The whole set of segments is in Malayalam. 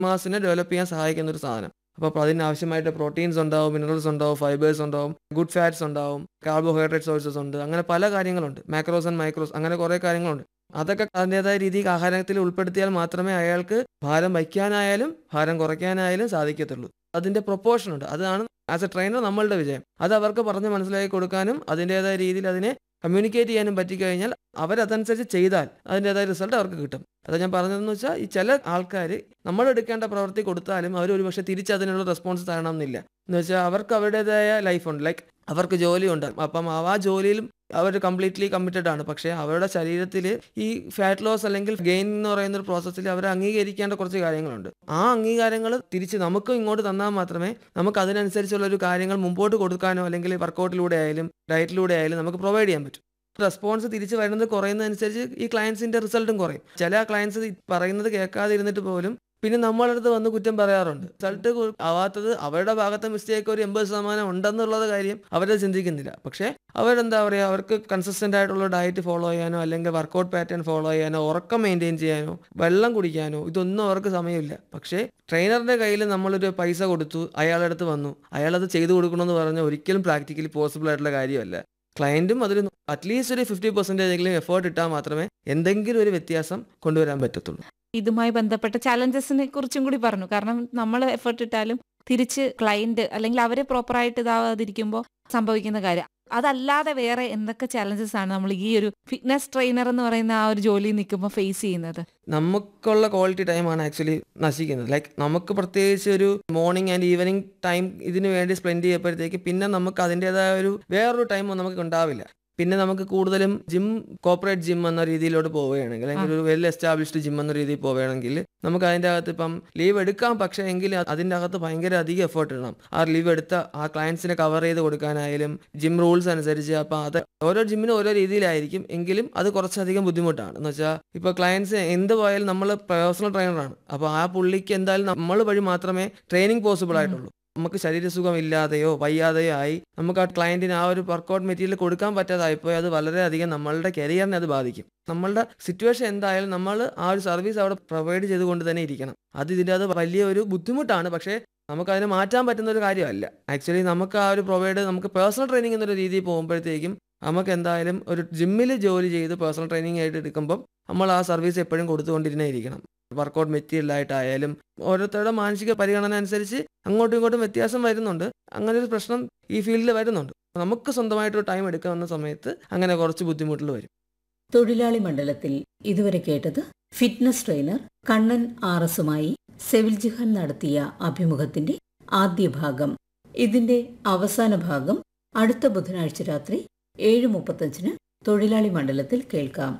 മാസിനെ ഡെവലപ്പ് ചെയ്യാൻ സഹായിക്കുന്ന ഒരു സാധനം അപ്പോൾ അതിനാവശ്യമായിട്ട് പ്രോട്ടീൻസ് ഉണ്ടാവും മിനറൽസ് ഉണ്ടാവും ഫൈബേഴ്സ് ഉണ്ടാവും ഗുഡ് ഫാറ്റ്സ് ഉണ്ടാവും കാർബോഹൈഡ്രേറ്റ് സോഴ്സസ് ഉണ്ട് അങ്ങനെ പല കാര്യങ്ങളുണ്ട് മാക്രോസ് ആൻഡ് മൈക്രോസ് അങ്ങനെ കുറേ കാര്യങ്ങളുണ്ട് അതൊക്കെ അതിൻ്റെതായ രീതിക്ക് ആഹാരത്തിൽ ഉൾപ്പെടുത്തിയാൽ മാത്രമേ അയാൾക്ക് ഭാരം വയ്ക്കാനായാലും ഭാരം കുറയ്ക്കാനായാലും സാധിക്കത്തുള്ളൂ അതിൻ്റെ പ്രൊപ്പോർഷൻ ഉണ്ട് അതാണ് ആസ് എ ട്രെയിനർ നമ്മളുടെ വിജയം അത് അവർക്ക് പറഞ്ഞ് മനസ്സിലാക്കി കൊടുക്കാനും അതിൻ്റെതായ രീതിയിൽ അതിനെ കമ്മ്യൂണിക്കേറ്റ് ചെയ്യാനും പറ്റിക്കഴിഞ്ഞാൽ അവരതനുസരിച്ച് ചെയ്താൽ അതിൻ്റെതായ റിസൾട്ട് അവർക്ക് കിട്ടും അത് ഞാൻ പറഞ്ഞതെന്ന് വെച്ചാൽ ഈ ചില ആൾക്കാർ നമ്മൾ എടുക്കേണ്ട പ്രവൃത്തി കൊടുത്താലും അവർ ഒരു പക്ഷേ തിരിച്ച് അതിനുള്ള റെസ്പോൺസ് തരണം എന്നില്ല എന്ന് വെച്ചാൽ അവർക്ക് അവരുടേതായ ലൈഫുണ്ട് ലൈക്ക് അവർക്ക് ജോലിയുണ്ട് അപ്പം ആ ജോലിയിലും അവർ കംപ്ലീറ്റ്ലി കമ്മിറ്റഡ് ആണ് പക്ഷേ അവരുടെ ശരീരത്തിൽ ഈ ഫാറ്റ് ലോസ് അല്ലെങ്കിൽ ഗെയിൻ എന്ന് പറയുന്ന ഒരു പ്രോസസ്സിൽ അവർ അംഗീകരിക്കേണ്ട കുറച്ച് കാര്യങ്ങളുണ്ട് ആ അംഗീകാരങ്ങൾ തിരിച്ച് നമുക്ക് ഇങ്ങോട്ട് തന്നാൽ മാത്രമേ നമുക്ക് അതിനനുസരിച്ചുള്ള ഒരു കാര്യങ്ങൾ മുമ്പോട്ട് കൊടുക്കാനോ അല്ലെങ്കിൽ വർക്കൗട്ടിലൂടെ ആയാലും ഡയറ്റിലൂടെ ആയാലും നമുക്ക് പ്രൊവൈഡ് ചെയ്യാൻ പറ്റും റെസ്പോൺസ് തിരിച്ച് വരുന്നത് കുറയുന്നതനുസരിച്ച് ഈ ക്ലയൻസിന്റെ റിസൾട്ടും കുറയും ചില ക്ലയൻസ് പറയുന്നത് കേൾക്കാതിരുന്നിട്ട് പോലും പിന്നെ നമ്മളെ അടുത്ത് വന്ന് കുറ്റം പറയാറുണ്ട് റിസൾട്ട് ആവാത്തത് അവരുടെ ഭാഗത്തെ മിസ്റ്റേക്ക് ഒരു എൺപത് ശതമാനം ഉണ്ടെന്നുള്ളത് കാര്യം അവരത് ചിന്തിക്കുന്നില്ല പക്ഷേ അവരെന്താ പറയുക അവർക്ക് കൺസിസ്റ്റന്റ് ആയിട്ടുള്ള ഡയറ്റ് ഫോളോ ചെയ്യാനോ അല്ലെങ്കിൽ വർക്കൗട്ട് പാറ്റേൺ ഫോളോ ചെയ്യാനോ ഉറക്കം മെയിൻറ്റെയിൻ ചെയ്യാനോ വെള്ളം കുടിക്കാനോ ഇതൊന്നും അവർക്ക് സമയമില്ല പക്ഷേ ട്രെയിനറിന്റെ കയ്യിൽ നമ്മളൊരു പൈസ കൊടുത്തു അയാളുടെ അടുത്ത് വന്നു അയാളത് ചെയ്തു കൊടുക്കണമെന്ന് പറഞ്ഞാൽ ഒരിക്കലും പ്രാക്ടിക്കലി പോസിബിൾ ആയിട്ടുള്ള കാര്യമല്ല ക്ലയൻറ്റും അതിൽ അറ്റ്ലീസ്റ്റ് ഒരു ഫിഫ്റ്റി പെർസെൻറ്റേജ് എങ്കിലും എഫേർട്ട് ഇട്ടാൽ മാത്രമേ എന്തെങ്കിലും ഒരു വ്യത്യാസം കൊണ്ടുവരാൻ പറ്റത്തുള്ളൂ ഇതുമായി ബന്ധപ്പെട്ട ചലഞ്ചസിനെ കുറിച്ചും കൂടി പറഞ്ഞു കാരണം നമ്മൾ എഫേർട്ട് ഇട്ടാലും തിരിച്ച് ക്ലയന്റ് അല്ലെങ്കിൽ അവരെ പ്രോപ്പറായിട്ട് ഇതാവാതിരിക്കുമ്പോൾ സംഭവിക്കുന്ന കാര്യം അതല്ലാതെ വേറെ എന്തൊക്കെ ചലഞ്ചസ് ആണ് നമ്മൾ ഈ ഒരു ഫിറ്റ്നസ് ട്രെയിനർ എന്ന് പറയുന്ന ആ ഒരു ജോലി നിൽക്കുമ്പോൾ ഫേസ് ചെയ്യുന്നത് നമുക്കുള്ള ക്വാളിറ്റി ടൈമാണ് ആക്ച്വലി നശിക്കുന്നത് ലൈക്ക് നമുക്ക് പ്രത്യേകിച്ച് ഒരു മോർണിംഗ് ആൻഡ് ഈവനിങ് ടൈം ഇതിനു വേണ്ടി സ്പെൻഡ് ചെയ്യപ്പോഴത്തേക്ക് പിന്നെ നമുക്ക് അതിൻ്റെതായ ഒരു വേറൊരു ടൈം നമുക്ക് ഉണ്ടാവില്ല പിന്നെ നമുക്ക് കൂടുതലും ജിം കോപ്പറേറ്റ് ജിം എന്ന രീതിയിലോട്ട് പോവുകയാണെങ്കിൽ അല്ലെങ്കിൽ ഒരു വെൽ എസ്റ്റാബ്ലിഷ്ഡ് ജിം എന്ന രീതിയിൽ പോവുകയാണെങ്കിൽ നമുക്ക് അതിൻ്റെ അകത്ത് ഇപ്പം ലീവ് എടുക്കാം പക്ഷേ എങ്കിൽ അതിൻ്റെ അകത്ത് ഭയങ്കര അധികം എഫേർട്ട് ഇടണം ആ ലീവ് എടുത്ത ആ ക്ലയൻസിനെ കവർ ചെയ്ത് കൊടുക്കാനായാലും ജിം റൂൾസ് അനുസരിച്ച് അപ്പം അത് ഓരോ ജിമ്മിനും ഓരോ രീതിയിലായിരിക്കും എങ്കിലും അത് കുറച്ചധികം ബുദ്ധിമുട്ടാണ് എന്ന് വെച്ചാൽ ഇപ്പോൾ ക്ലയൻസ് എന്ത് പോയാലും നമ്മൾ പേഴ്സണൽ ട്രെയിനറാണ് അപ്പോൾ ആ പുള്ളിക്ക് എന്തായാലും നമ്മൾ വഴി മാത്രമേ ട്രെയിനിങ് പോസിബിൾ ആയിട്ടുള്ളൂ നമുക്ക് ശരീരസുഖം ഇല്ലാതെയോ വയ്യാതെയോ ആയി നമുക്ക് ആ ക്ലയന്റിന് ആ ഒരു വർക്കൗട്ട് മെറ്റീരിയൽ കൊടുക്കാൻ പറ്റാതായിപ്പോയി അത് വളരെയധികം നമ്മളുടെ കരിയറിനെ അത് ബാധിക്കും നമ്മളുടെ സിറ്റുവേഷൻ എന്തായാലും നമ്മൾ ആ ഒരു സർവീസ് അവിടെ പ്രൊവൈഡ് ചെയ്തുകൊണ്ട് തന്നെ ഇരിക്കണം അത് ഇതിൻ്റെ അത് വലിയ ഒരു ബുദ്ധിമുട്ടാണ് പക്ഷേ നമുക്ക് അതിനെ മാറ്റാൻ പറ്റുന്ന ഒരു കാര്യമല്ല ആക്ച്വലി നമുക്ക് ആ ഒരു പ്രൊവൈഡ് നമുക്ക് പേഴ്സണൽ ട്രെയിനിങ് എന്നൊരു രീതിയിൽ പോകുമ്പോഴത്തേക്കും നമുക്ക് എന്തായാലും ഒരു ജിമ്മിൽ ജോലി ചെയ്ത് പേഴ്സണൽ ട്രെയിനിങ് ആയിട്ട് എടുക്കുമ്പം നമ്മൾ ആ സർവീസ് എപ്പോഴും കൊടുത്തുകൊണ്ടിരുന്നേ ഇരിക്കണം വർക്കൗട്ട് മെറ്റീരിയലായിട്ടായാലും ഓരോരുത്തരുടെ മാനസിക പരിഗണന അനുസരിച്ച് അങ്ങോട്ടും ഇങ്ങോട്ടും വ്യത്യാസം വരുന്നുണ്ട് അങ്ങനെ ഒരു പ്രശ്നം ഈ ഫീൽഡിൽ വരുന്നുണ്ട് നമുക്ക് സ്വന്തമായിട്ടൊരു ടൈം എടുക്കാവുന്ന സമയത്ത് അങ്ങനെ കുറച്ച് ബുദ്ധിമുട്ടുകൾ വരും തൊഴിലാളി മണ്ഡലത്തിൽ ഇതുവരെ കേട്ടത് ഫിറ്റ്നസ് ട്രെയിനർ കണ്ണൻ ആർ എസുമായി സെവിൽ ജിഹാൻ നടത്തിയ അഭിമുഖത്തിന്റെ ആദ്യ ഭാഗം ഇതിന്റെ അവസാന ഭാഗം അടുത്ത ബുധനാഴ്ച രാത്രി ഏഴ് മുപ്പത്തഞ്ചിന് തൊഴിലാളി മണ്ഡലത്തിൽ കേൾക്കാം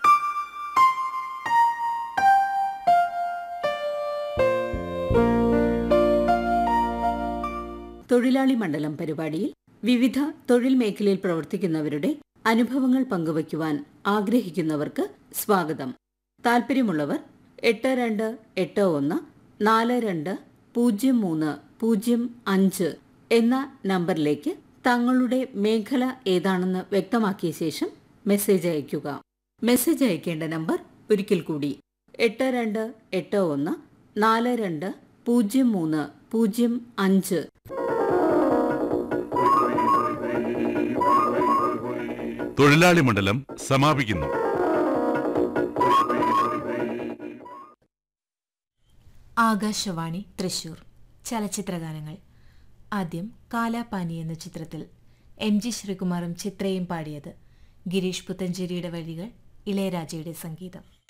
തൊഴിലാളി മണ്ഡലം പരിപാടിയിൽ വിവിധ തൊഴിൽ മേഖലയിൽ പ്രവർത്തിക്കുന്നവരുടെ അനുഭവങ്ങൾ പങ്കുവയ്ക്കുവാൻ ആഗ്രഹിക്കുന്നവർക്ക് സ്വാഗതം താൽപ്പര്യമുള്ളവർ എട്ട് രണ്ട് എട്ട് ഒന്ന് നാല് രണ്ട് പൂജ്യം മൂന്ന് പൂജ്യം അഞ്ച് എന്ന നമ്പറിലേക്ക് തങ്ങളുടെ മേഖല ഏതാണെന്ന് വ്യക്തമാക്കിയ ശേഷം മെസ്സേജ് അയയ്ക്കുക മെസ്സേജ് അയക്കേണ്ട നമ്പർ ഒരിക്കൽ കൂടി എട്ട് രണ്ട് എട്ട് ഒന്ന് നാല് രണ്ട് പൂജ്യം മൂന്ന് പൂജ്യം അഞ്ച് തൊഴിലാളി മണ്ഡലം സമാപിക്കുന്നു ആകാശവാണി തൃശൂർ ചലച്ചിത്രഗാനങ്ങൾ ആദ്യം കാലാപാനി എന്ന ചിത്രത്തിൽ എം ജി ശ്രീകുമാറും ചിത്രയും പാടിയത് ഗിരീഷ് പുത്തഞ്ചേരിയുടെ വഴികൾ ഇളയരാജയുടെ സംഗീതം